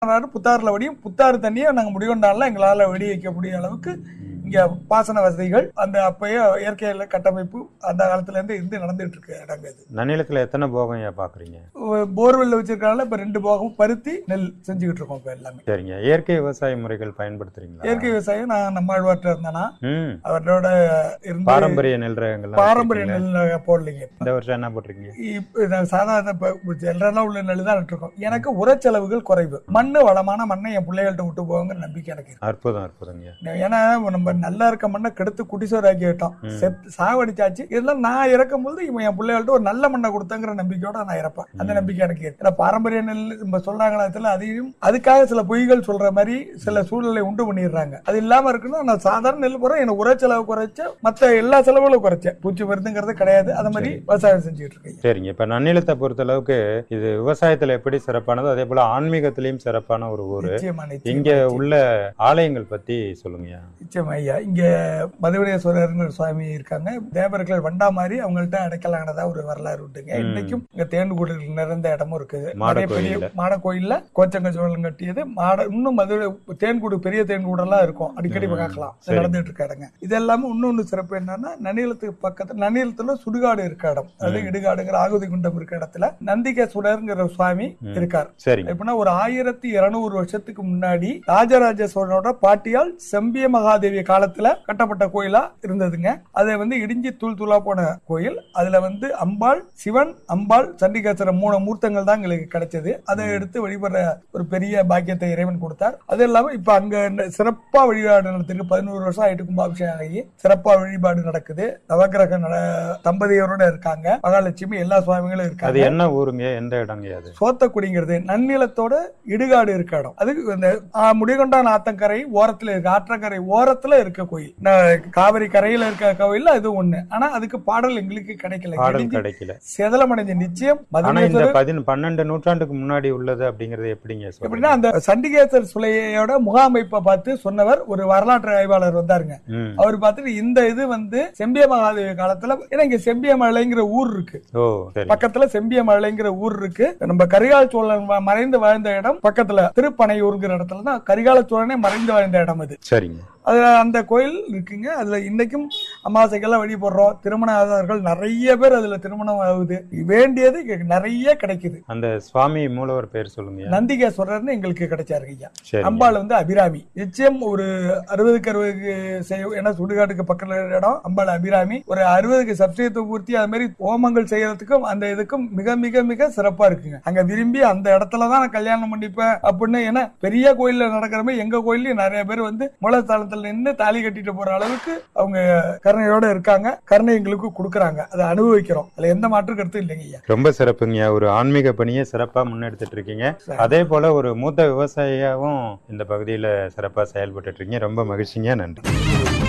புத்தாறுல வடியும் புத்தாறு தண்ணியை நாங்க முடிவெண்டால எங்களால வெடி வைக்கக்கூடிய அளவுக்கு இங்க பாசன வசதிகள் அந்த அப்பயே இயற்கையில கட்டமைப்பு அந்த காலத்துல இருந்து இருந்து நடந்துட்டு இருக்கு இடங்க இது நன்னிலத்துல எத்தனை போகம் ஐயா பாக்குறீங்க போர்வெல்ல வச்சிருக்கனால இப்ப ரெண்டு போகம் பருத்தி நெல் செஞ்சுக்கிட்டு இருக்கோம் இப்ப எல்லாமே சரிங்க இயற்கை விவசாய முறைகள் பயன்படுத்துறீங்களா இயற்கை விவசாயம் நான் நம்மாழ்வார்ட்ட இருந்தேனா ம் அவரோட இருந்து பாரம்பரிய நெல் ரகங்கள்லாம் பாரம்பரிய வச்சிருக்கீங்களா? நெல் போடலைங்க இந்த வருஷம் என்ன போட்டிருக்கீங்க இப்ப நான் சாதாரண இப்ப எல்லாம் உள்ள நெல் தான் நட்டுருக்கோம் எனக்கு உரச்செலவுகள் குறைவு மண்ணு வளமான மண்ணை என் பிள்ளைகள்ட்ட விட்டு போவாங்கிற நம்பிக்கை எனக்கு இருக்கு அற்புதம் அற்புதங்க ஏன்னா நம்ம நல்லா இருக்க மண்ணை கெடுத்து குடிசோராக்கி விட்டோம் ம். செத்து சாவடிச்சாச்சு இதெல்லாம் நான் இறக்கும் போது இவன் என் பிள்ளைகள்ட்ட ஒரு நல்ல மண்ணை கொடுத்தங்கிற நம்பிக்கையோட நான் இறப்பேன் அந்த ம். நம்பிக்கை எனக்கு இருக்கு ஏன்னா பாரம்பரிய நெல் நம்ம சொல்றாங்களா இதுல அதையும் அதுக்காக சில பொய்கள் சொல்ற மாதிரி சில சூழ்நிலை உண்டு பண்ணிடுறாங்க அது இல்லாம இருக்குன்னா நான் சாதாரண நெல் போறேன் எனக்கு உர செலவு குறைச்ச மத்த எல்லா செலவுகளும் குறைச்சேன் பூச்சி மருந்துங்கிறது கிடையாது அது மாதிரி சரி. விவசாயம் செஞ்சுட்டு இருக்கேன் சரிங்க இப்ப நன்னிலத்தை பொறுத்த அளவுக்கு இது விவசாயத்துல எப்படி சிறப்பானதோ அதே போல ஆன்மீகத்திலயும் சிறப்பான ஒரு ஊர் நிச்சயமா நிச்சயமா, இங்க நிச்சயமா. உள்ள ஆலயங்கள் பத்தி சொல்லுங்கய்யா நிச்சயமா ஐயா இங்க மதுவடேஸ்வரர்னு ஒரு சுவாமி இருக்காங்க தேவர்கள் வண்டா மாதிரி அவங்கள்ட்ட அடைக்கலானதா ஒரு வரலாறு உண்டுங்க ம். இன்னைக்கும் இங்க தேன்கூடு நிறைந்த இடமும் இருக்குது மாட நிறைய பெரிய கோயில்ல. மாட கோயில்ல கோச்சங்க சோழன் கட்டியது மாட இன்னும் மதுரை தேன்கூடு பெரிய தேன்கூடெல்லாம் இருக்கும் அடிக்கடி ம். பார்க்கலாம் இது சரி. நடந்துட்டு இருக்க இடங்க இது எல்லாமே இன்னொன்னு சிறப்பு என்னன்னா நன்னிலத்துக்கு பக்கத்துல நன்னிலத்துல சுடுகாடு இருக்க இடம் அது ம். இடுகாடுங்கிற ஆகுதி குண்டம் இருக்க இடத்துல நந்திகேஸ்வரர்ங்கிற சுவாமி ம். இருக்கார் சரிங்க எப்படின்னா ஒரு ஆயிரத்தி இருநூறு வருஷத்துக்கு முன்னாடி ராஜராஜ சோழனோட பாட்டியால் செம்பிய மகாதேவி காலத்துல கட்டப்பட்ட கோயிலா இருந்ததுங்க அதை வந்து இடிஞ்சு தூள் தூளா போன கோயில் அதுல வந்து அம்பாள் சிவன் அம்பாள் சண்டிகேஸ்வரர் மூணு மூர்த்தங்கள் தான் எங்களுக்கு கிடைச்சது அதை ம். எடுத்து வழிபடுற ஒரு பெரிய பாக்கியத்தை இறைவன் கொடுத்தார் அது இல்லாம இப்ப அங்க ந- சிறப்பா வழிபாடு நடத்திருக்கு பதினோரு வருஷம் ஆயிட்டு கும்பாபிஷேகம் ஆகி சிறப்பா வழிபாடு நடக்குது நவகிரக நட தம்பதியரோட இருக்காங்க மகாலட்சுமி எல்லா சுவாமிகளும் அது இருக்காங்க என்ன ஊருங்க எந்த இடங்க அது சோத்தக்குடிங்கிறது நன்னிலத்தோட இடுகாடு இருக்க இடம் அது இந்த ஆ, முடிகொண்டான் ஆத்தங்கரை ஓரத்துல இருக்கு ஆற்றங்கரை ஓரத்துல இருக்க கோயில் ந- காவிரி கரையில இருக்க கோயில் அது ஒண்ணு ஆனா அதுக்கு பாடல் எங்களுக்கு கிடைக்கல பாடல் இடிஞ்சு கிடைக்கல சேதலமடைஞ்ச நிச்சயம் ஆனா இந்த மதுமேஸ்வரர் பதின பன்னெண்டு நூற்றாண்டுக்கு முன்னாடி உள்ளது அப்படிங்கறது எப்படிங்க எப்படின்னா சொல்றீங்க அந்த சண்டிகேஸ்வரர் சிலையோட முகாமைப்பை பார்த்து சொன்னவர் ஒரு வரலாற்று ஆய்வாளர் வந்தாருங்க ம். அவர் பார்த்துட்டு இந்த இது வந்து செம்பிய மகாதேவி காலத்துல ஏன்னா இங்க செம்பிய மலைங்கிற ஊர் இருக்கு ஓ சரி பக்கத்துல செம்பிய மலைங்கிற ஊர் இருக்கு நம்ம கரிகால சோழன் வ- மறைந்து வாழ்ந்த இடம் பக்கத்துல திருப்பனையூருங்கிற இடத்துல தான் கரிகால சோழனே மறைந்து வாழ்ந்த இடம் அது சரிங்க அதுல அந்த கோயில் இருக்குங்க அதுல இன்னைக்கும் அமாவாசைக்கெல்லாம் வழி போடுறோம் திருமண ஆதார்கள் நிறைய பேர் அதுல திருமணம் ஆகுது வேண்டியது இங்க நிறைய கிடைக்குது அந்த சுவாமி மூலவர் பேர் சொல்லுங்க நந்திகேஸ்வரர்னு எங்களுக்கு கிடைச்சாரு ஐயா சரி அம்பாள் வந்து அபிராமி நிச்சயம் ஒரு அறுபதுக்கு அறுபதுக்கு செய்ய ஏன்னா சுடுகாட்டுக்கு பக்கத்துல இருக்கிற இடம் அம்பாள் அபிராமி ஒரு அறுபதுக்கு சப்ஸ்டியத்தை பூர்த்தி அது மாதிரி ஹோமங்கள் செய்யறதுக்கும் அந்த இதுக்கும் மிக மிக மிக சிறப்பா இருக்குங்க அங்க விரும்பி அந்த இடத்துல தான் நான் கல்யாணம் பண்ணிப்பேன் அப்படின்னு ஏன்னா பெரிய கோயில்ல நடக்கிற மாதிரி எங்க கோயில்லயும் நிறைய பேர் வந்து மூலஸ்தானத்துல நின்று தாலி கட்டிட்டு போற அளவுக்கு அவங்க கருணையோட இருக்காங்க கருணை எங்களுக்கு கொடுக்குறாங்க அதை அனுபவிக்கிறோம் அதுல எந்த மாற்று கருத்தும் இல்லைங்க ஐயா ரொம்ப சிறப்புங்க ஒரு ஆன்மீக பணியை சிறப்பா முன்னெடுத்துட்டு இருக்கீங்க சரி. அதே போல ஒரு மூத்த விவசாயியாவும் இந்த பகுதியில சிறப்பா செயல்பட்டு இருக்கீங்க ரொம்ப மகிழ்ச்சிங்க நன்றி